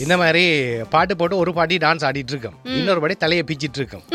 இந்த மாதிரி பாட்டு போட்டு ஒரு பாட்டி டான்ஸ் ஆடிட்டு இருக்கோம் இன்னொரு பாட்டி தலையை பிச்சிட்டு இருக்கோம்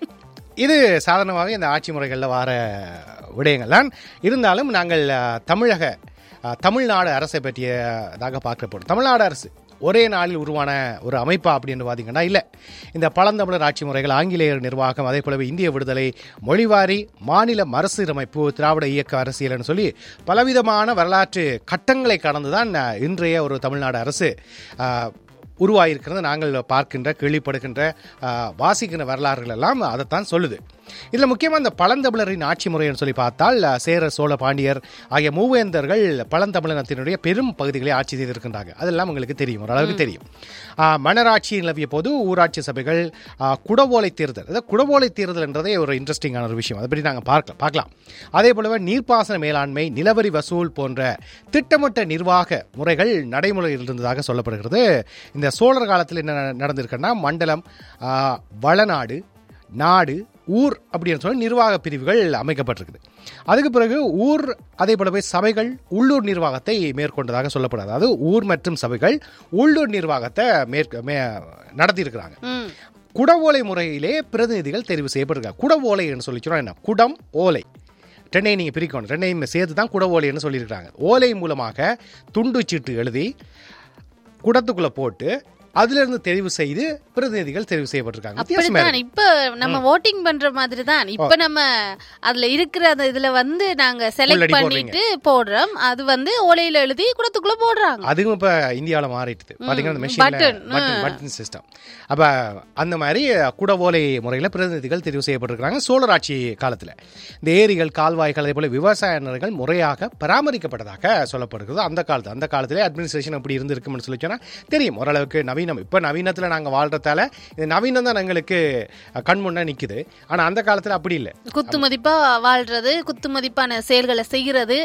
இது சாதாரணமாகவே இந்த ஆட்சி முறைகளில் வர விடயங்கள் தான் இருந்தாலும் நாங்கள் அஹ், தமிழக அஹ், தமிழ்நாடு அரசை பற்றியதாக பார்க்க போகிறோம் தமிழ்நாடு அரசு ஒரே நாளில் உருவான ஒரு அமைப்பா அப்படின்னு பார்த்தீங்கன்னா இல்லை இந்த பழந்தமிழர் ஆட்சி முறைகள் ஆங்கிலேயர் நிர்வாகம் அதே போலவே இந்திய விடுதலை மொழிவாரி மாநில மறுசீரமைப்பு திராவிட இயக்க அரசியல்னு சொல்லி பலவிதமான வரலாற்று கட்டங்களை கடந்து தான் அஹ், இன்றைய ஒரு தமிழ்நாடு அரசு அஹ், உருவாயிருக்கிறது நாங்கள் பார்க்கின்ற கேள்விப்படுகின்ற ஆஹ், வாசிக்கின்ற வரலாறுகள் எல்லாம் அதைத்தான் சொல்லுது இதில் முக்கியமாக இந்த பழந்தமிழரின் ஆட்சி முறைன்னு சொல்லி பார்த்தால் ஆஹ், சேர சோழ பாண்டியர் ஆகிய மூவேந்தர்கள் பழந்தமிழனத்தினுடைய பெரும் பகுதிகளை ஆட்சி செய்திருக்கின்றாங்க அதெல்லாம் உங்களுக்கு தெரியும் ஓரளவுக்கு தெரியும் ஆஹ், மன்னராட்சி நிலவிய போது ஊராட்சி சபைகள் ஆஹ், குடவோலை தேர்தல் அதாவது குடவோலை தேர்தல் என்றதே ஒரு இன்ட்ரெஸ்டிங்கான ஒரு விஷயம் அதை பற்றி நாங்கள் பார்க்கலாம் பார்க்கலாம் அதே போலவே நீர்ப்பாசன மேலாண்மை நிலவரி வசூல் போன்ற திட்டமிட்ட நிர்வாக முறைகள் நடைமுறையில் இருந்ததாக சொல்லப்படுகிறது இந்த சோழர் காலத்தில் என்ன நடந்திருக்குன்னா மண்டலம் ஆஹ், வளநாடு நாடு ஊர் அப்படின்னு சொல்லி நிர்வாக பிரிவுகள் அமைக்கப்பட்டிருக்குது அதுக்கு பிறகு ஊர் அதே போலவே சபைகள் உள்ளூர் நிர்வாகத்தை மேற்கொண்டதாக சொல்லப்படுது அதாவது ஊர் மற்றும் சபைகள் உள்ளூர் நிர்வாகத்தை மேற்க மே நடத்தியிருக்கிறாங்க ம் குடவோலை முறையிலே பிரதிநிதிகள் தெரிவு செய்யப்பட்டிருக்காங்க குடவோலைன்னு சொல்லி சொன்னா என்ன குடம் ஓலை ரெண்டையும் நீங்கள் பிரிக்கணும் ரெண்டையும் சேர்த்து தான் குடவோலைன்னு சொல்லியிருக்காங்க ஓலை மூலமாக துண்டு சீட்டு எழுதி குடத்துக்குள்ளே போட்டு அதிலிருந்து தெரிவு செய்து பிரதிநிதிகள் தெரிவு செய்யப்பட்டிருக்காங்க வித்தியாசமா அப்படித்தான் இப்ப நம்ம ஓட்டிங் பண்ற மாதிரி தான் இப்ப நம்ம அதுல இருக்கிற அந்த இதுல வந்து நாங்க செலக்ட் உள்ளடி பண்ணிட்டு போடுறோம் அது வந்து ஓலையில எழுதி குடத்துக்குள்ள போடுறாங்க அதுவும் இப்போ இந்தியாவில் மாறிட்டுது பார்த்தீங்கன்னா மெஷினில் button, பட்டன் பட்டன் சிஸ்டம் அப்போ அந்த மாதிரி குடவோலை முறையில் பிரதிநிதிகள் தெரிவு செய்யப்பட்டிருக்கிறாங்க சோழர் ஆட்சி காலத்தில் இந்த ஏரிகள் கால்வாய்கள் அதே போல விவசாய நிலங்கள் முறையாக பராமரிக்கப்பட்டதாக சொல்லப்படுகிறது அந்த காலத்து அந்த காலத்திலே அட்மினிஸ்ட்ரேஷன் எப்படி இருந்திருக்கும்னு சொல்லி சொன்னால் தெரியும் ஓரளவுக்கு நவீனம் இப்போ நவீனத்தில் நாங்கள் வாழ்றதால இந்த நவீனம் தான் எங்களுக்கு கண் முன்னே நிற்குது ஆனால் அந்த காலத்தில் அப்படி இல்லை குத்து மதிப்பா வாழ்றது குத்து மதிப்பான செயல்களை செய்யறது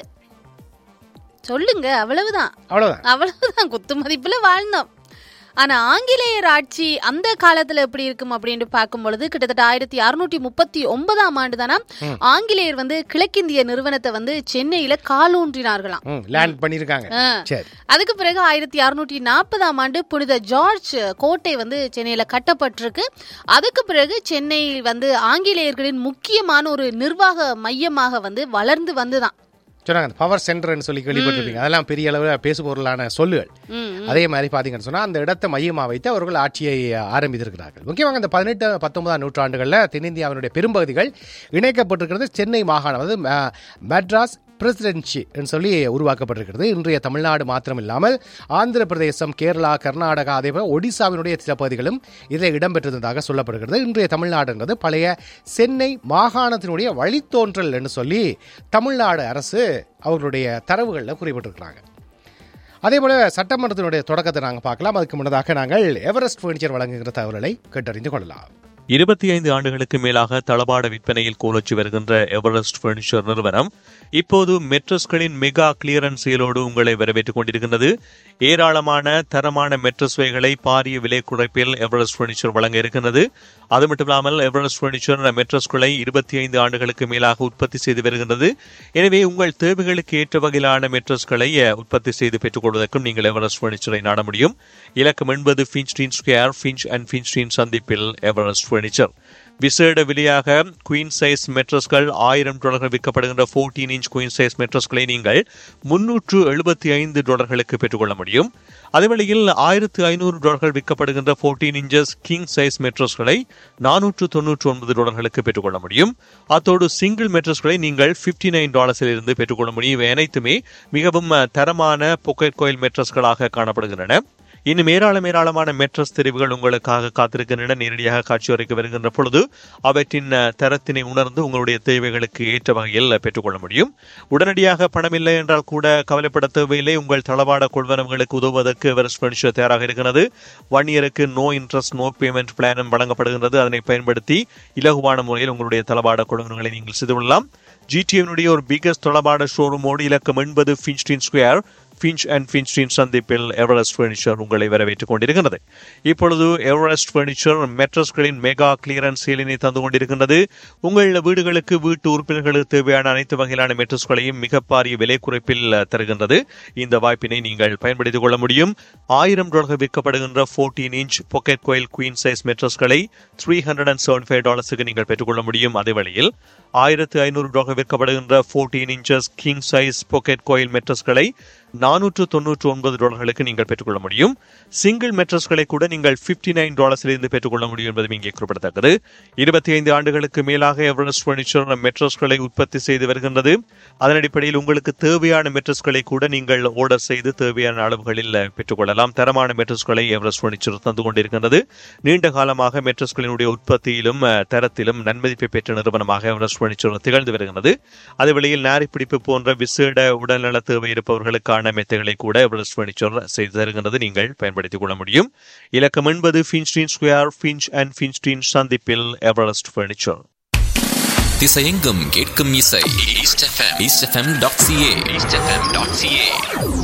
சொல்லுங்க அவ்வளவுதான் அவ்வளோதான் அவ்வளவுதான் குத்து மதிப்புல வாழ்ந்தோம் ஆனா ஆங்கிலேயர் ஆட்சி அந்த காலத்துல எப்படி இருக்கும் அப்படின்னு பார்க்கும் பொழுது கிட்டத்தட்ட ஆயிரத்தி அறுநூற்றி முப்பத்தி ஒன்பதாம் ஆண்டு தானா ஆங்கிலேயர் வந்து கிழக்கிந்திய நிறுவனத்தை வந்து சென்னையில காலூன்றினார்களாம் ம் லேண்ட் பண்ணியிருக்காங்க ஆ. சரி அதுக்கு பிறகு ஆயிரத்தி அறுநூற்றி நாற்பதாம் ஆண்டு புனித ஜார்ஜ் கோட்டை வந்து சென்னையில கட்டப்பட்டிருக்கு அதுக்கு பிறகு சென்னை வந்து ஆங்கிலேயர்களின் முக்கியமான ஒரு நிர்வாக மையமாக வந்து வளர்ந்து வந்துதான் சொன்னாங்க பவர் சென்டர்னு சொல்லி கேள்விப்பட்டிருப்பீங்க அதெல்லாம் பெரிய அளவில் பேசுபொருளான சொல்லுகள் ம், அதே மாதிரி பார்த்தீங்கன்னு சொன்னால் அந்த இடத்தை மையமாக வைத்து அவர்கள் ஆட்சியை ஆரம்பித்திருக்கிறார்கள் முக்கியமாக இந்த பதினெட்டு பத்தொன்பதாம் நூற்றாண்டுகளில் தென்னிந்தியாவினுடைய பெரும்பகுதிகள் இணைக்கப்பட்டிருக்கிறது சென்னை மாகாணம் அதாவது ம- மெட்ராஸ் பிரசிடென்சி என்று சொல்லி உருவாக்கப்பட்டிருக்கிறது இன்றைய தமிழ்நாடு மாத்திரம் இல்லாமல் ஆந்திர பிரதேசம் கேரளா கர்நாடகா அதே போல ஒடிசாவினுடைய சில பகுதிகளும் இதில் இடம்பெற்றிருந்ததாக சொல்லப்படுகிறது இன்றைய தமிழ்நாடுன்றது பழைய சென்னை மாகாணத்தினுடைய வழித்தோன்றல் என்று சொல்லி தமிழ்நாடு அரசு அவர்களுடைய தரவுகளில் குறிப்பிட்டிருக்கிறாங்க அதே போல சட்டமன்றத்தினுடைய தொடக்கத்தை நாங்கள் பார்க்கலாம் அதுக்கு முன்னதாக நாங்கள் எவரெஸ்ட் ஃபர்னிச்சர் வழங்குகிற தகவல்களை கேட்டறிந்து கொள்ளலாம் இருபத்தி ஐந்து ஆண்டுகளுக்கு மேலாக தளபாட விற்பனையில் கோலோச்சி வருகின்ற எவரெஸ்ட் பர்னிச்சர் நிறுவனம் இப்போது மெட்ரஸ்களின் மெகா கிளியரன்ஸ் சேலோடு உங்களை வரவேற்றுக் கொண்டிருக்கின்றது ஏராளமான தரமான மெட்ரஸ் வகைகளை பாரிய விலை குறைப்பில் எவரெஸ்ட் பர்னிச்சர் வழங்க இருக்கின்றது அது மட்டுமில்லாமல் எவரெஸ்ட் பர்னிச்சர் மெட்ரஸ்களை இருபத்தி ஐந்து ஆண்டுகளுக்கு மேலாக உற்பத்தி செய்து வருகின்றது எனவே உங்கள் தேவைகளுக்கு ஏற்ற வகையிலான மெட்ரஸ்களை அஹ், உற்பத்தி செய்து பெற்றுக் கொள்வதற்கும் நீங்கள் எவரெஸ்ட் பர்னிச்சரை நாட முடியும் இலக்கம் என்பது Finstein square Finch and Finstein சந்திப்பில் எவரெஸ்ட் பர்னிச்சர் விசேட விலையாக குயின் சைஸ் மெட்ரஸ்கள் ஆயிரம் டாலர்கள் விற்கப்படுகின்ற 14 இன்ச் குயின் சைஸ் மெட்ரஸ்களை நீங்கள் முன்னூற்று எழுபத்தி ஐந்து டாலர்களுக்கு பெற்றுக்கொள்ள முடியும் அதேவேளையில் ஆயிரத்து ஐநூறு டாலர்கள் விற்கப்படுகின்ற 14 இன்ச்சஸ் கிங் சைஸ் மெட்ரஸ்களை நானூற்று தொன்னூற்று ஒன்பது டாலர்களுக்கு பெற்றுக்கொள்ள முடியும் அத்தோடு சிங்கிள் மெட்ரஸ்களை நீங்கள் 59 நைன் டாலர்ஸில் இருந்து பெற்றுக்கொள்ள முடியும் இவை அனைத்துமே மிகவும் அஹ், தரமான பொக்கெட் கோயில் மெட்ரஸ்களாக காணப்படுகின்றன இன்னும் ஏராளம் ஏராளமான மெட்ரஸ் தெரிவுகள் உங்களுக்காக காத்திருக்கின்றன நேரடியாக காட்சி வரைக்கு வருகின்ற பொழுது அவற்றின் அஹ், தரத்தினை உணர்ந்து உங்களுடைய தேவைகளுக்கு ஏற்ற வகையில் பெற்றுக்கொள்ள முடியும் உடனடியாக பணம் இல்லை என்றால் கூட கவலைப்பட தேவையில்லை உங்கள் தளவாட கொள்வனவுகளுக்கு உதவுவதற்கு எவரெஸ்ட் பர்னிச்சர் தயாராக இருக்கிறது ஒன் இயருக்கு நோ இன்ட்ரெஸ்ட் நோ பேமெண்ட் பிளானும் வழங்கப்படுகின்றது அதனை பயன்படுத்தி இலகுவான முறையில் உங்களுடைய தளவாட கொள்வனவுகளை நீங்கள் செய்து கொள்ளலாம் ஜிடிஎனுடைய ஒரு பிகஸ்ட் தளபாட ஷோரூமோடு இலக்கம் எண்பது Finstein square Finch and Finstein சந்திப்பில் எவரெஸ்ட் ஃபர்னிச்சர் உங்களை வரவேற்றுக் கொண்டிருக்கிறது இப்பொழுது எவரெஸ்ட் ஃபர்னிச்சர் மெட்ரஸ்களின் மெகா கிளியரன்ஸ் சேலினை தந்து கொண்டிருக்கின்றது உங்கள் வீடுகளுக்கு வீட்டு உறுப்பினர்களுக்கு தேவையான அனைத்து வகையிலான மெட்ரஸ்களையும் மிக பாரிய விலை குறைப்பில் தருகின்றது இந்த வாய்ப்பினை நீங்கள் பயன்படுத்திக் கொள்ள முடியும் ஆயிரம் டாலர்கள் விற்கப்படுகின்ற fourteen inch pocket coil queen size மெட்ரஸ்களை three hundred and seven five டாலர்ஸுக்கு நீங்கள் பெற்றுக்கொள்ள முடியும் அதே வழியில் ஆயிரத்து ஐநூறு டாலர்கள் விற்கப்படுகின்ற fourteen inches king size pocket coil மெட்ரஸ்களை நானூற்று தொன்னூற்று ஒன்பது டாலர்களுக்கு நீங்கள் பெற்றுக்கொள்ள முடியும் சிங்கிள் மெட்ரஸ்களை கூட நீங்கள் பிப்டி நைன் டாலர்ஸிலிருந்து பெற்றுக்கொள்ள முடியும் என்பதும் இங்கே குறிப்பிடத்தக்கது இருபத்தி ஐந்து ஆண்டுகளுக்கு மேலாக எவரெஸ்ட் பர்னிச்சர் மெட்ரஸ்களை உற்பத்தி செய்து வருகின்றது அதன் அடிப்படையில் உங்களுக்கு தேவையான மெட்ரஸ்களை கூட நீங்கள் ஆர்டர் செய்து தேவையான அளவுகளில் பெற்றுக்கொள்ளலாம் தரமான மெட்ரஸ்களை எவரெஸ்ட் பர்னிச்சர் தந்து கொண்டிருக்கின்றது நீண்ட காலமாக மெட்ரஸ்களினுடைய உற்பத்தியிலும் அஹ், தரத்திலும் நன்மதிப்பை பெற்ற நிறுவனமாக எவரெஸ்ட் பர்னிச்சர் திகழ்ந்து வருகின்றது அதே வேளையில் நாரி பிடிப்பு போன்ற விசேட உடல்நல தேவை இருப்பவர்களுக்கான மெத்தைகளை கூட எவரெஸ்ட் பர்னிச்சர் செய்து தருகின்றது நீங்கள் பயன்படுத்திக் கொள்ள முடியும் இலக்கம் என்பது Finstein square Finch and Finstein சந்திப்பில் எவரெஸ்ட் பர்னிச்சர் திசையெங்கும் கேட்கும் இசை East FM East FM dot CA East FM dot CA